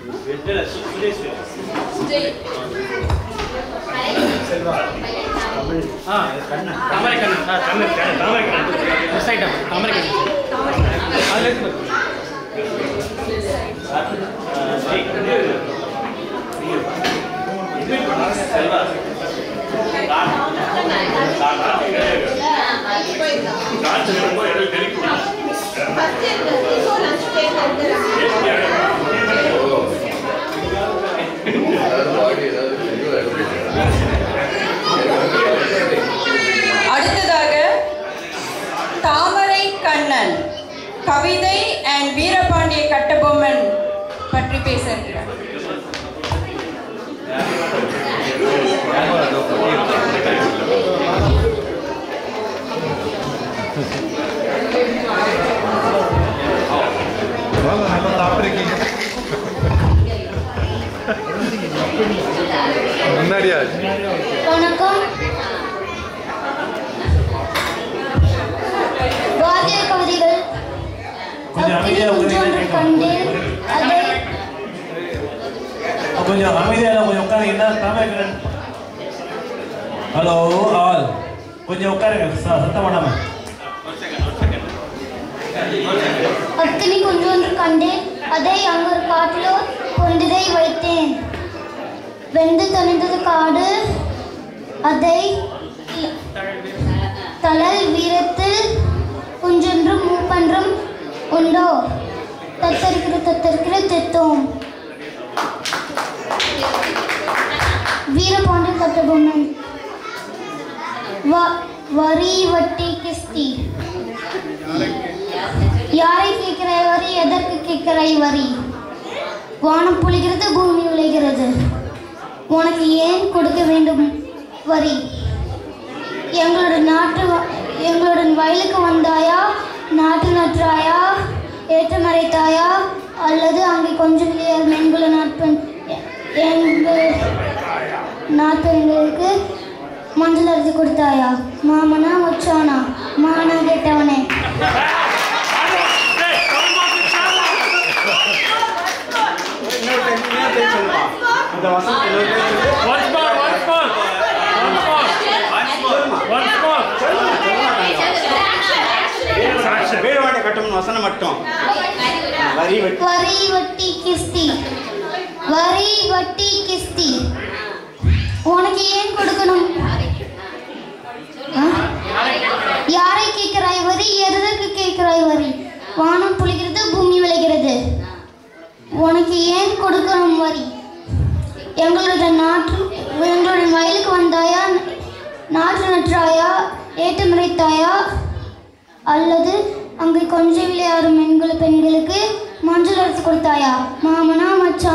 ஆ கண்ணன் தாமரை கண்ணன் ஆ கண்ணன் கண்ணன் தாமரை கண்ணன் மிஸ் ஆயிட்டேன் தாமரை கண்ணன் அதில் இருக்கு அடுத்ததாக தாமரை கண்ணன் கவிதை அண்ட் வீரபாண்டிய கட்டபொம்மன் பற்றி பேச இருக்கிறார் வாங்க நல்லா சாப்பிட்ருக்கீங்க முன்னாடியா வணக்கம் வாத்திய கவிதைகள் கொஞ்சம் அமைதியா கொஞ்சொன்று கண்டேன் அதை கொஞ்சம் அமைதியாக கொஞ்சம் உட்காருங்க தாமரை கண்ணன் ஹலோ ஆல் கொஞ்சம் உட்காருங்க ச- சத்தம் பண்ணாம அத்தினி கொஞ்சொன்று கண்டேன் அதை அங்கு காட்டிலோ கொண்டதை வைத்தேன் வெந்து தணிந்தது காடு அதை தளல் வீரத்தில் கொஞ்சொன்றும் மூப்பன்றும் உண்டோ தத்தரிக்கிற தத்தரிக்கிற தெத்தோம் வீரபாண்டிய கட்டபொம்மன் வ- வரி வட்டி கிஸ்தி யாரை கேட்கிறாய் வரி எதற்கு கேட்கிறாய் வரி வானம் பொழிகிறது பூமி விளைகிறது உனக்கு ஏன் கொடுக்க வேண்டும் வரி எங்களோட நாட்டு வ- எங்களோட வயலுக்கு வந்தாயா நாட்டு நற்றாயா ஏற்ற மறைத்தாயா அல்லது அங்கே கொஞ்சம் இல்லையா மென்குல நாட்பெண் எ- எங்கள் நாட்பெண்களுக்கு மஞ்சள் அரைச்சி கொடுத்தாயா மாமனா மச்சானா மானா கேட்டவனே Once more, once more. Once more. Once more. வீரவாண்ட கட்டணும் வசனம் மட்டும் வரி வெட்டி வரி வட்டி கிஸ்தி வரி வட்டி கிஸ்தி உனக்கு ஏன் கொடுக்கணும் ஆ? யாரை கேட்கிறாய் வரி எதற்கு கேட்கிறாய் வரி வானம் புளிக்கிறது பூமி விளைகிறது உனக்கு ஏன் கொடுக்கணும் வரி எங்களோட நாட்டு எங்களோட வயலுக்கு வந்தாயா நாற்று நற்றாயா ஏற்று முறைத்தாயா அல்லது அங்கே கொஞ்சம் விளையாடும் பெண்கள் பெண்களுக்கு மஞ்சள் அரைத்து கொடுத்தாயா மாமனா மச்சானா